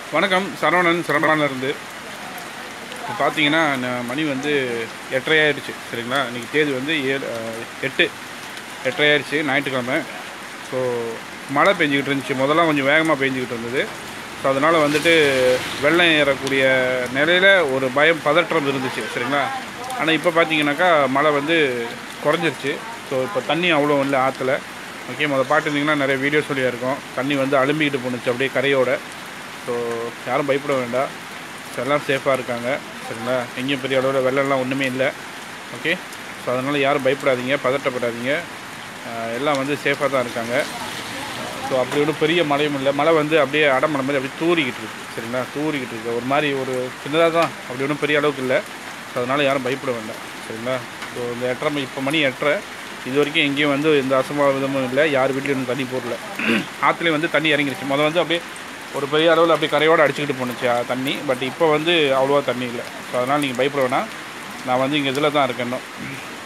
வணக்கம் சரவணன் சிரமணால இருந்து இப்போ பார்த்தீங்கன்னா ந- மணி வந்து எட்டரை ஆயிடுச்சு சரிங்களா இன்றைக்கி தேதி வந்து ஏழு அஹ், எட்டு எட்டரை ஆயிடுச்சு ஞாயிற்றுக்கிழமை ஸோ மழை பெஞ்சிக்கிட்டு இருந்துச்சு முதல்ல கொஞ்சம் வேகமாக பெஞ்சிக்கிட்டு இருந்தது ஸோ அதனால் வந்துட்டு வெள்ளம் ஏறக்கூடிய நிலையில் ஒரு பயம் பதற்றம் இருந்துச்சு சரிங்களா ஆனால் இப்போ பார்த்தீங்கன்னாக்கா மழை வந்து குறைஞ்சிருச்சு ஸோ இப்போ தண்ணி அவ்வளோ இல்லை ஆற்றுல ஓகே முதல் பார்த்துருந்தீங்கன்னா நிறைய வீடியோ சொல்லியிருக்கோம் தண்ணி வந்து அலும்பிக்கிட்டு போணுச்சு அப்படியே கரையோட ஸோ யாரும் பயப்பட வேண்டாம் ஸோ எல்லாம் சேஃபாக இருக்காங்க சரிங்களா எங்கேயும் பெரிய அளவில் வெள்ளம்லாம் ஒன்றுமே இல்லை ஓகே ஸோ அதனால் யாரும் பயப்படாதீங்க பதட்டப்படாதீங்க அஹ் எல்லாம் வந்து சேஃபாக தான் இருக்காங்க ஸோ அப்படி ஒன்றும் பெரிய மழையும் இல்லை மழை வந்து அப்படியே அடமலை மாதிரி அப்படியே தூறிக்கிட்டு இருக்கு சரிங்களா தூறிக்கிட்டு இருக்கு ஒரு மாதிரி ஒரு சின்னதாக தான் அப்படி ஒன்றும் பெரிய அளவுக்கு இல்லை ஸோ அதனால் யாரும் பயப்பட வேண்டாம் சரிங்களா ஸோ இந்த எட்டரை மணி இப்போ மணி எட்டரை இது வரைக்கும் எங்கேயும் வந்து எந்த அசம்பாவிதமும் இல்லை யார் வீட்லேயும் இன்னும் தண்ணி போடல ஆற்றுலேயும் வந்து தண்ணி இறங்கிருச்சு முதல்ல வந்து அப்படியே ஒரு பெரிய அளவில் அப்படியே கரையோடு அடிச்சுக்கிட்டு போணுச்சு ஆ, தண்ணி பட் இப்போ வந்து அவ்வளோவா தண்ணி இல்லை ஸோ அதனால் நீங்கள் பயப்பட வேணாம் நான் வந்து இங்கே இதில் தான் இருக்கேன் இன்னும்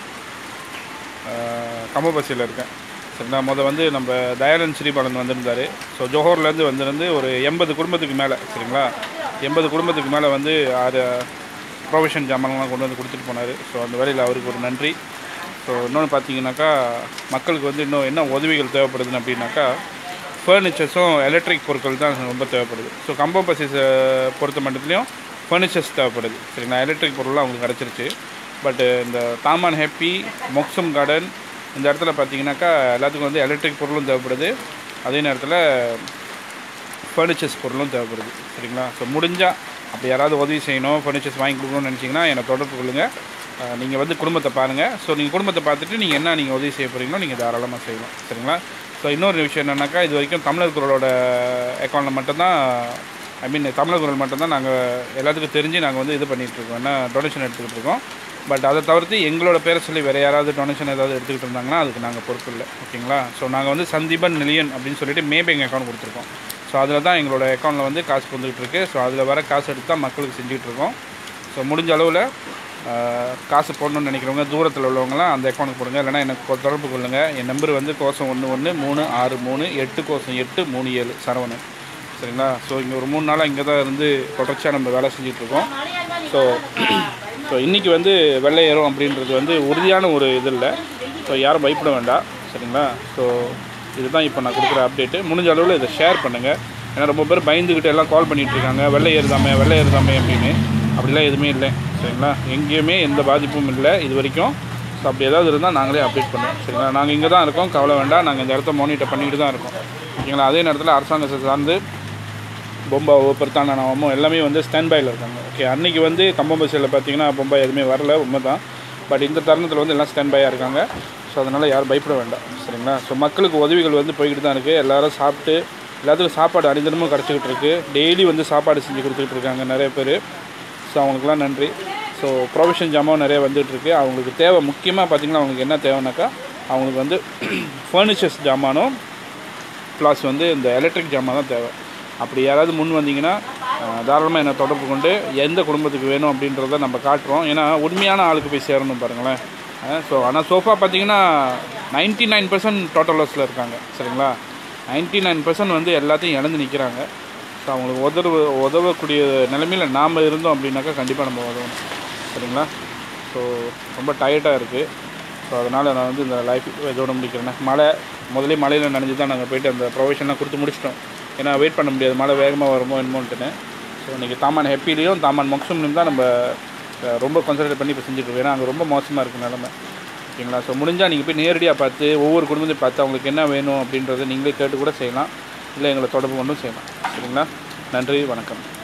கம்பபசியில் இருக்கேன் சரிங்களா முத வந்து நம்ம தயானந்த் ஸ்ரீபாலன் வந்திருந்தார் ஸோ ஜோஹர்லேருந்து வந்திருந்து ஒரு எண்பது குடும்பத்துக்கு மேலே சரிங்களா எண்பது குடும்பத்துக்கு மேலே வந்து ஆறு ப்ரொவிஷன் ஜாமான்லாம் கொண்டு வந்து கொடுத்துட்டு போனார் ஸோ அந்த வேலையில் அவருக்கு ஒரு நன்றி ஸோ இன்னொன்று பார்த்தீங்கன்னாக்கா மக்களுக்கு வந்து இன்னும் என்ன உதவிகள் தேவைப்படுதுன்னு அப்படின்னாக்கா ஃபர்னிச்சர்ஸும் எலக்ட்ரிக் பொருட்கள் தான் ரொம்ப தேவைப்படுது ஸோ கம்பம் பசிஸை பொறுத்த மட்டுத்துலேயும் ஃபர்னிச்சர்ஸ் தேவைப்படுது சரிங்களா எலக்ட்ரிக் பொருள்லாம் அவங்களுக்கு கிடச்சிருச்சு பட் இந்த தாமான் ஹேப்பி மொக்சம் கார்டன் இந்த இடத்துல பார்த்தீங்கன்னாக்கா எல்லாத்துக்கும் வந்து எலக்ட்ரிக் பொருளும் தேவைப்படுது அதே நேரத்தில் ஃபர்னிச்சர்ஸ் பொருளும் தேவைப்படுது சரிங்களா ஸோ முடிஞ்சால் அப்படி யாராவது உதவி செய்யணும் ஃபர்னிச்சர்ஸ் வாங்கி கொடுக்கணும்னு நினச்சிங்கன்னா என்னை தொடர்பு கொள்ளுங்கள் நீங்கள் வந்து குடும்பத்தை பாருங்கள் ஸோ நீங்கள் குடும்பத்தை பார்த்துட்டு நீங்கள் என்ன நீங்கள் உதவி செய்ய போகிறீங்களோ நீங்கள் தாராளமாக செய்யலாம் சரிங்களா ஸோ இன்னொரு விஷயம் என்னென்னாக்கா இது வரைக்கும் தமிழர் குரலோட அக்கௌண்ட்டில் மட்டும்தான் ஐ மீன் தமிழர் குரல் மட்டும்தான் நாங்கள் எல்லாத்துக்கும் தெரிஞ்சு நாங்கள் வந்து இது பண்ணிகிட்ருக்கோம் என்ன டொனேஷன் எடுத்துக்கிட்டு இருக்கோம் பட் அதை தவிர்த்து எங்களோட பேரை சொல்லி வேறு யாராவது டொனேஷன் ஏதாவது எடுத்துக்கிட்டு இருந்தாங்கன்னா அதுக்கு நாங்கள் பொறுப்பு இல்லை ஓகேங்களா ஸோ நாங்கள் வந்து சந்தீபன் நிலியன் அப்படின்னு சொல்லிட்டு மே பேங்க் அக்கௌண்ட் கொடுத்துருக்கோம் ஸோ அதில் தான் எங்களோட அக்கௌண்ட்டில் வந்து காசு வந்துகிட்டு இருக்கு ஸோ அதில் வர காசு எடுத்து தான் மக்களுக்கு செஞ்சுக்கிட்டு இருக்கோம் ஸோ முடிஞ்ச அளவில் ஆஹ், காசு போடணும்னு நினைக்கிறவங்க தூரத்தில் உள்ளவங்களாம் அந்த அக்கௌண்ட்டுக்கு போடுங்க இல்லைனா எனக்கு கொ- தொடர்பு கொள்ளுங்கள் என் நம்பர் வந்து கோசம் ஒன்று ஒன்று மூணு ஆறு மூணு எட்டு கோசம் எட்டு மூணு ஏழு சரவணன் சரிங்களா ஸோ இங்கே ஒரு மூணு நாளாக இங்கே தான் இருந்து தொடர்ச்சியாக நம்ம வேலை செஞ்சுட்டு இருக்கோம் ஸோ ஸோ இன்றைக்கி வந்து வெள்ளை ஏறும் அப்படின்றது வந்து உறுதியான ஒரு இது இல்லை ஸோ யாரும் பயப்பட வேண்டாம் சரிங்களா ஸோ இதுதான் இப்போ நான் கொடுக்குற அப்டேட்டு முடிஞ்ச அளவில் இதை ஷேர் பண்ணுங்கள் ஏன்னா ரொம்ப பேர் பயந்துக்கிட்டு எல்லாம் கால் பண்ணிகிட்டு இருக்காங்க வெள்ளை ஏறுதாமே வெள்ளை ஏறுதாமே அப்படின்னு அப்படிலாம் எதுவுமே இல்லை சரிங்களா எங்கேயுமே எந்த பாதிப்பும் இல்லை இது வரைக்கும் ஸோ அப்படி ஏதாவது இருந்தால் நாங்களே அப்டேட் பண்ணுவோம் சரிங்களா நாங்கள் இங்கே தான் இருக்கோம் கவலை வேண்டாம் நாங்கள் இந்த இடத்த மானிட்டர் பண்ணிட்டு தான் இருக்கோம் ஓகேங்களா அதே நேரத்தில் அரசாங்கத்தை சார்ந்து பொம்பாவோ பிரத்தானவமோ எல்லாமே வந்து ஸ்டாண்ட் பையில் இருக்காங்க ஓகே அன்றைக்கி வந்து கம்பம் பஸ்ஸில் பார்த்தீங்கன்னா பொம்பாய் எதுவுமே வரல உண்மை தான் பட் இந்த தருணத்தில் வந்து எல்லாம் ஸ்டாண்ட் பையாக இருக்காங்க ஸோ அதனால் யாரும் பயப்பட வேண்டாம் சரிங்களா ஸோ மக்களுக்கு உதவிகள் வந்து போய்கிட்டு தான் இருக்குது எல்லாரும் சாப்பிட்டு எல்லாத்துக்கும் சாப்பாடு அடிந்தனமும் கிடச்சிக்கிட்டு இருக்குது டெய்லி வந்து சாப்பாடு செஞ்சு கொடுத்துக்கிட்டு இருக்காங்க நிறைய பேர் ஸோ அவங்களுக்குலாம் நன்றி ஸோ ப்ரொவிஷன் ஜாமான் நிறைய வந்துட்டு இருக்கு அவங்களுக்கு தேவை முக்கியமாக பார்த்தீங்கன்னா அவங்களுக்கு என்ன தேவைனாக்கா அவங்களுக்கு வந்து ஃபர்னிச்சர்ஸ் ஜாமானும் ப்ளஸ் வந்து இந்த எலக்ட்ரிக் ஜாமான் தான் தேவை அப்படி யாராவது முன் வந்தீங்கன்னா அஹ், தாராளமாக என்னை தொடர்பு கொண்டு எந்த குடும்பத்துக்கு வேணும் அப்படின்றத நம்ம காட்டுறோம் ஏன்னா உண்மையான ஆளுக்கு போய் சேரணும் பாருங்களேன் ஸோ ஆனால் சோஃபா பார்த்தீங்கன்னா நைன்ட்டி நைன் பர்சன்ட் டோட்டல் லாஸில் இருக்காங்க சரிங்களா நைன்ட்டி நைன் பர்சன்ட் வந்து எல்லாத்தையும் இழந்து நிற்கிறாங்க ஸோ அவங்களுக்கு உதவு உதவக்கூடிய நிலைமையில் நாம் இருந்தோம் அப்படின்னாக்கா கண்டிப்பாக நம்ம உதவணும் சரிங்களா ஸோ ரொம்ப டயர்டாக இருக்குது ஸோ அதனால் நான் வந்து இந்த லைஃப் இதோட முடிக்கிறேன் மழை முதலே மழையில் நனைஞ்சு தான் நாங்கள் போயிட்டு அந்த ப்ரொவிஷன்லாம் கொடுத்து முடிச்சிட்டோம் ஏன்னா வெயிட் பண்ண முடியாது மழை வேகமாக வருமோ என்னமோன்ட்டுன்னு ஸோ இன்றைக்கி தாமான் ஹெப்பிலையும் தாமான் மொக்ஸம்லையும் தான் நம்ம அஹ், ரொம்ப கான்சன்ட்ரேட் பண்ணி இப்போ செஞ்சுட்டு இருக்கோம் ஏன்னா அங்கே ரொம்ப மோசமாக இருக்குது நிலமை ஓகேங்களா ஸோ முடிஞ்சால் நீங்கள் போய் நேரடியாக பார்த்து ஒவ்வொரு குடும்பத்தையும் பார்த்து அவங்களுக்கு என்ன வேணும் அப்படின்றத நீங்களே கேட்டு கூட செய்யலாம் இல்லை எங்களை தொடர்பு கொண்டும் செய்யலாம் சரிங்களா நன்றி வணக்கம்